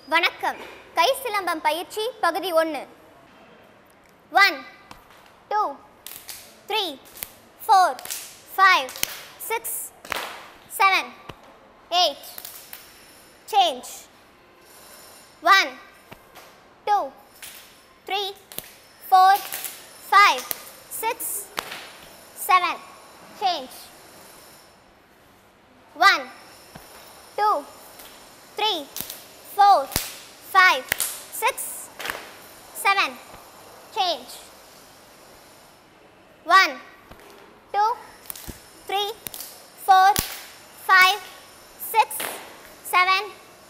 வணக்கம் கை சிலம்பம் பயிற்சி பகுதி ஒன்று one two three four five six seven eight change one two three four five six seven change one two three four five six seven change one two three four five six seven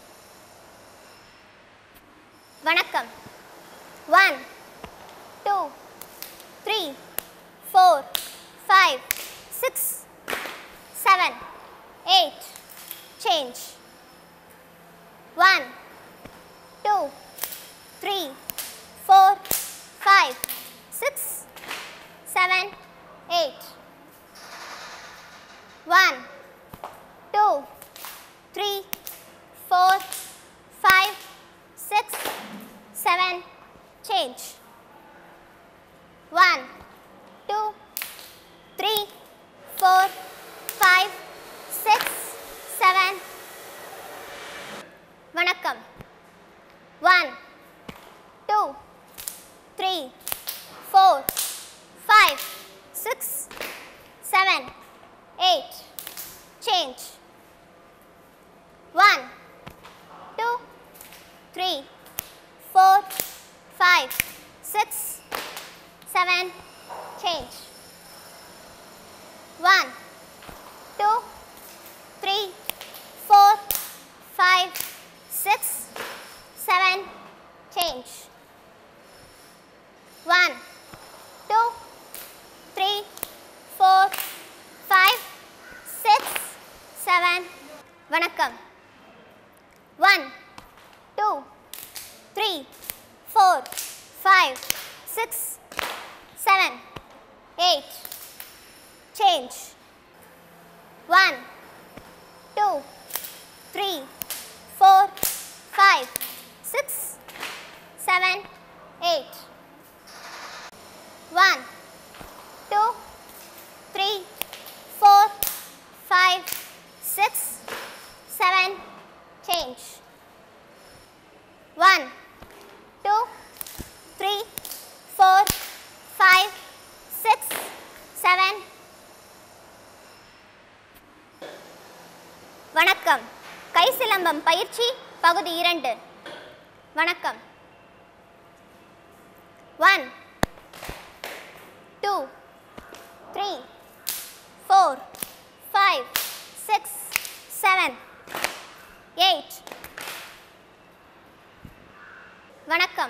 வணக்கம் one two three four five six seven eight change one two three four five six seven eight one two three four five six seven change one two three four five six seven வணக்கம் one two three four five six seven eight change one two three four five six seven change one two three four five six seven change one two three four five six seven வணக்கம் one two three four five six seven eight change one two three four five six seven eight one two three four five six seven change one two three four five six seven வணக்கம் கை சிலம்பம் பயிற்சி பகுதி இரண்டு வணக்கம் one two three four five six seven eight வணக்கம்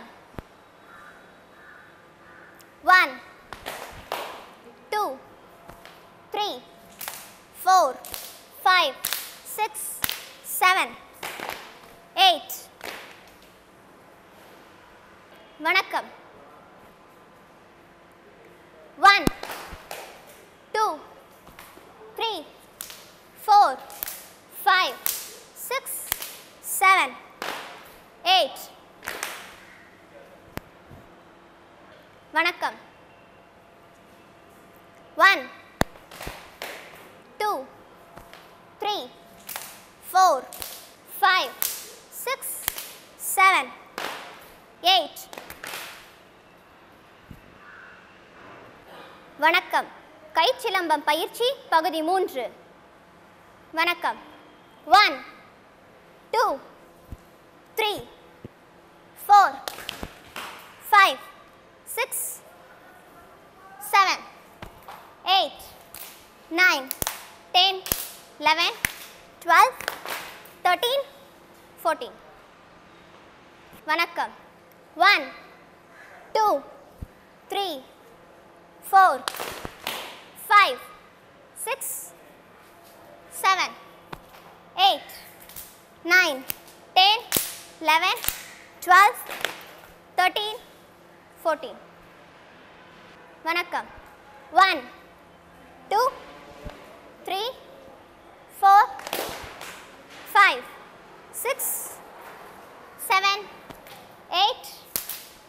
one two three four five six seven eight வணக்கம் one two three four five six seven eight வணக்கம் one two three four five six seven eight வணக்கம் கைச்சிலம்பம் பயிற்சி பகுதி மூன்று வணக்கம் one two three four five six seven eight nine ten eleven twelve thirteen fourteen வணக்கம் one two three four five six seven eight nine ten eleven twelve thirteen fourteen வணக்கம் one two three four five six seven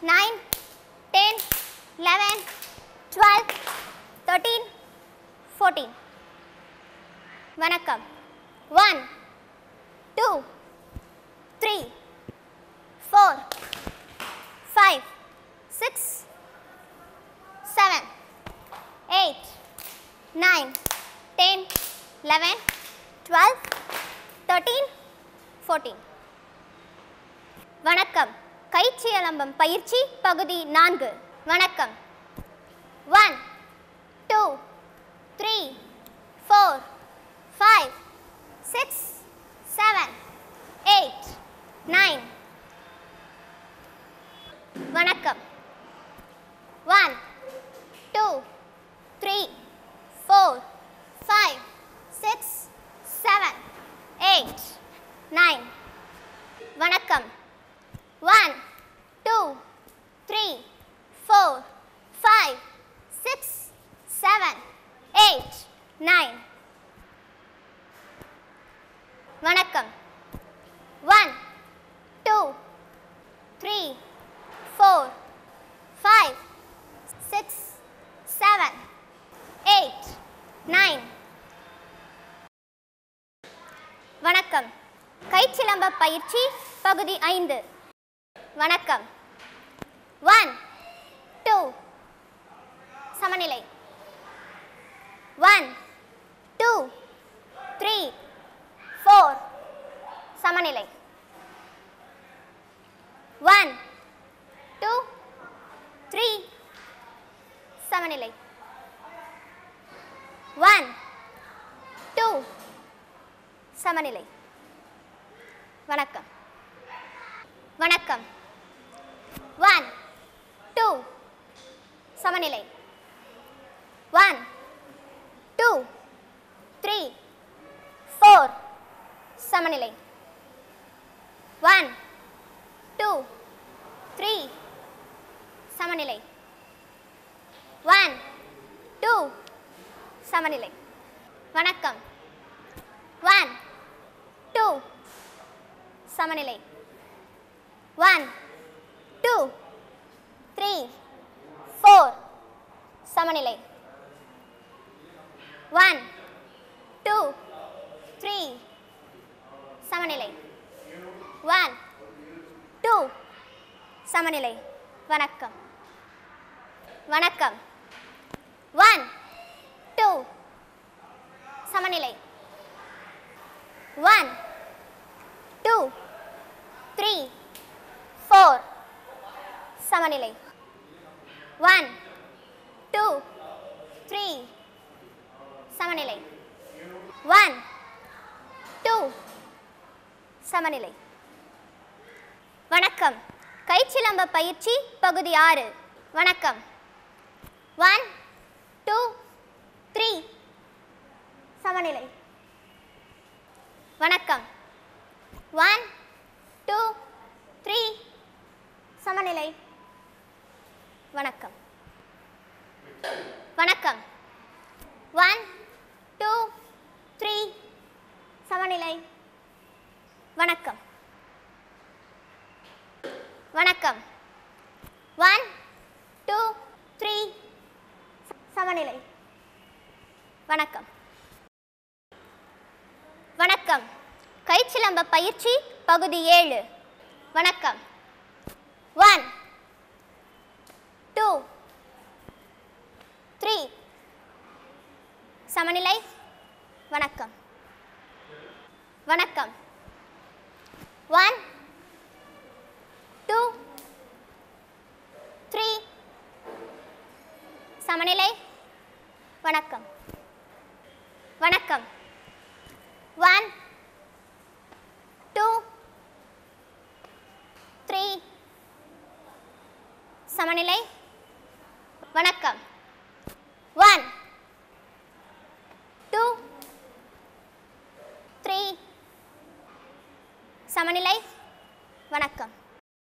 nine ten eleven twelve thirteen fourteen வணக்கம் one two three four five six seven eight nine ten eleven twelve thirteen fourteen வணக்கம் கைச்சியலம்பம் பயிற்சி பகுதி நான்கு வணக்கம் one two three four five six seven eight nine வணக்கம் one two three four five six seven eight nine வணக்கம் one two three four five six seven eight nine வணக்கம் one two three four five six seven eight nine வணக்கம் கைச்சிலம்ப பயிற்சி பகுதி ஐந்து வணக்கம் one two சமநிலை ஒன் டூ த்ரீ ஃபோர் சமநிலை ஒன் டூ த்ரீ சமநிலை ஒன் டூ சமநிலை வணக்கம் வணக்கம் ஒன் டூ சமநிலை ஒன் டூ த்ரீ ஃபோர் சமநிலை ஒன் டூ த்ரீ சமநிலை ஒன் டூ சமநிலை வணக்கம் ஒன் டூ சமநிலை ஒன் டூ த்ரீ ஃபோர் சமநிலை ஒன் டூ த்ரீ சமநிலை ஒன் டூ சமநிலை வணக்கம் வணக்கம் ஒன் டூ சமநிலை ஒன் டூ த்ரீ ஃபோர் சமநிலை ஒன் டூ த்ரீ சமநிலை ஒன் டூ சமநிலை வணக்கம் கைச்சிலம்ப பயிற்சி பகுதி ஆறு வணக்கம் ஒன் டூ த்ரீ சமநிலை வணக்கம் ஒன் டூ த்ரீ சமநிலை வணக்கம் வணக்கம் ஒன் டூ த்ரீ சமநிலை வணக்கம் வணக்கம் ஒன் டூ த்ரீ சமநிலை வணக்கம் வணக்கம் கைச்சிலம்ப பயிற்சி பகுதி ஏழு வணக்கம் ஒன் டூ த்ரீ சமநிலை வணக்கம் வணக்கம் ஒன் டூ த்ரீ சமநிலை வணக்கம் வணக்கம் ஒன் டூ த்ரீ சமநிலை வணக்கம் ஒன் டூ த்ரீ சமநிலை வணக்கம்